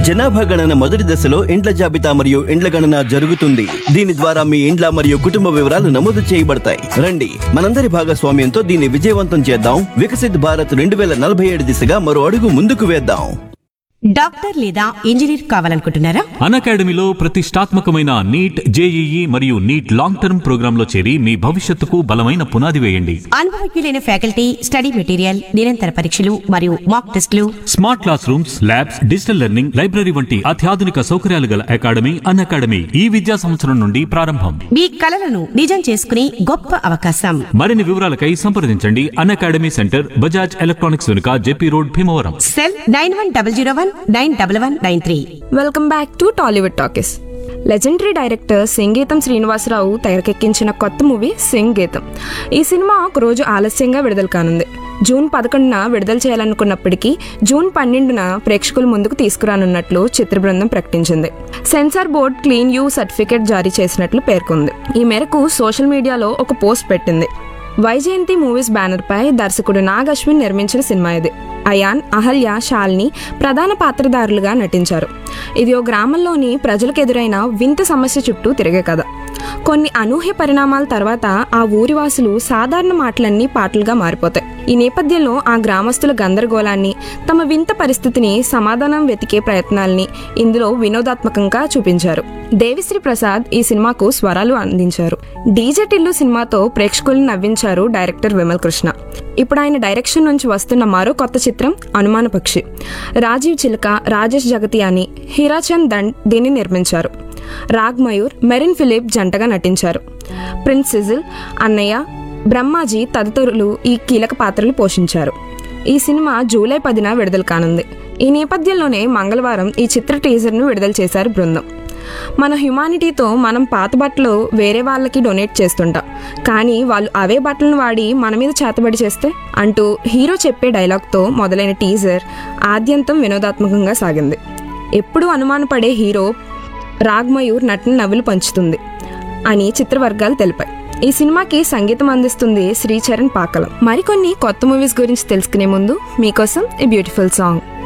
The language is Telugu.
జనాభా గణన మొదటి దశలో ఇండ్ల జాబితా మరియు ఇండ్ల గణన జరుగుతుంది దీని ద్వారా మీ ఇండ్ల మరియు కుటుంబ వివరాలు నమోదు చేయబడతాయి రండి మనందరి భాగస్వామ్యంతో దీన్ని విజయవంతం చేద్దాం వికసిత్ భారత్ రెండు వేల నలభై ఏడు దిశగా మరో అడుగు ముందుకు వేద్దాం డాక్టర్ లేదా ఇంజనీర్ కావాలనుకుంటున్నారా అన్ అకాడమీలో ప్రతిష్టాత్మకమైన నీట్ జేఈఈ మరియు నీట్ లాంగ్ టర్మ్ ప్రోగ్రాంలో చేరి మీ భవిష్యత్తుకు బలమైన పునాది వేయండి అనుభవజ్ఞులైన ఫ్యాకల్టీ స్టడీ మెటీరియల్ నిరంతర పరీక్షలు మరియు మాక్ టెస్టులు smart classrooms labs digital learning library వంటి అత్యాధునిక సౌకర్యాలు గల అకాడమీ అన్ అకాడమీ ఈ విద్యా సంవత్సరం నుండి ప్రారంభం మీ కలలను నిజం చేసుకునే గొప్ప అవకాశం మరిన్ని వివరాలకై సంప్రదించండి Unacademy centre Bajaj electronics వెనుక J P road Bhimavaram cell nine one double zero one nine double one nine three welcome back to Tollywood talkies legendary director Singeetam Srinivasarao తెరకెక్కించిన కొత్త మూవీ సింగ్ గీతం ఈ సినిమా ఒక రోజు ఆలస్యంగా విడుదల కానుంది జూన్ పదకొండున విడుదల చేయాలనుకున్నప్పటికీ జూన్ పన్నెండున ప్రేక్షకుల ముందుకు తీసుకురానున్నట్లు చిత్ర బృందం ప్రకటించింది censor board clean U certificate జారీ చేసినట్లు పేర్కొంది ఈ మేరకు సోషల్ మీడియాలో ఒక పోస్ట్ పెట్టింది వైజయంతి మూవీస్ బ్యానర్ పై దర్శకుడు నాగ్ అశ్విన్ నిర్మించిన సినిమా ఇది అయాన్ అహల్య శాలిని ప్రధాన పాత్రధారులుగా నటించారు ఇది ఓ గ్రామంలోని ప్రజలకు ఎదురైన వింత సమస్య చుట్టూ తిరిగే కథ కొన్ని అనూహ్య పరిణామాల తర్వాత ఆ ఊరి వాసులు సాధారణ మాటలన్నీ పాటలుగా మారిపోతాయి ఈ నేపథ్యంలో ఆ గ్రామస్తుల గందరగోళాన్ని తమ వింత పరిస్థితిని సమాధానం వెతికే ప్రయత్నాల్ని ఇందులో వినోదాత్మకంగా చూపించారు దేవిశ్రీ ప్రసాద్ ఈ సినిమాకు స్వరాలు అందించారు డీజే టిల్లు సినిమాతో ప్రేక్షకులను నవ్వించారు డైరెక్టర్ విమల్ కృష్ణ ఇప్పుడు ఆయన డైరెక్షన్ నుంచి వస్తున్న మరో కొత్త చిత్రం అనుమాన పక్షి రాజీవ్ చిలక రాజేష్ జగతియాని హీరాచంద్ దండ్ దీన్ని నిర్మించారు రాగ్ మయూర్ మెరిన్ ఫిలిప్ జంటగా నటించారు ప్రిన్స్ సిజిల్ అన్నయ్య బ్రహ్మాజీ తదితరులు ఈ కీలక పాత్రలు పోషించారు ఈ సినిమా జూలై పదిన విడుదల కానుంది ఈ నేపథ్యంలోనే మంగళవారం ఈ చిత్ర టీజర్ను విడుదల చేశారు బృందం మన హ్యుమానిటీతో మనం పాత బట్టలు వేరే వాళ్ళకి డొనేట్ చేస్తుంటాం కానీ వాళ్ళు అవే బట్టలను వాడి మన మీద చేతబడి చేస్తే అంటూ హీరో చెప్పే డైలాగ్తో మొదలైన టీజర్ ఆద్యంతం వినోదాత్మకంగా సాగింది ఎప్పుడూ అనుమానపడే హీరో రాగ్మయూర్ నటన నవ్వులు పంచుతుంది అని చిత్రవర్గాలు తెలిపాయి ఈ సినిమాకి సంగీతం అందిస్తుంది శ్రీచరణ్ పాకలం మరికొన్ని కొత్త మూవీస్ గురించి తెలుసుకునే ముందు మీకోసం ఈ బ్యూటిఫుల్ సాంగ్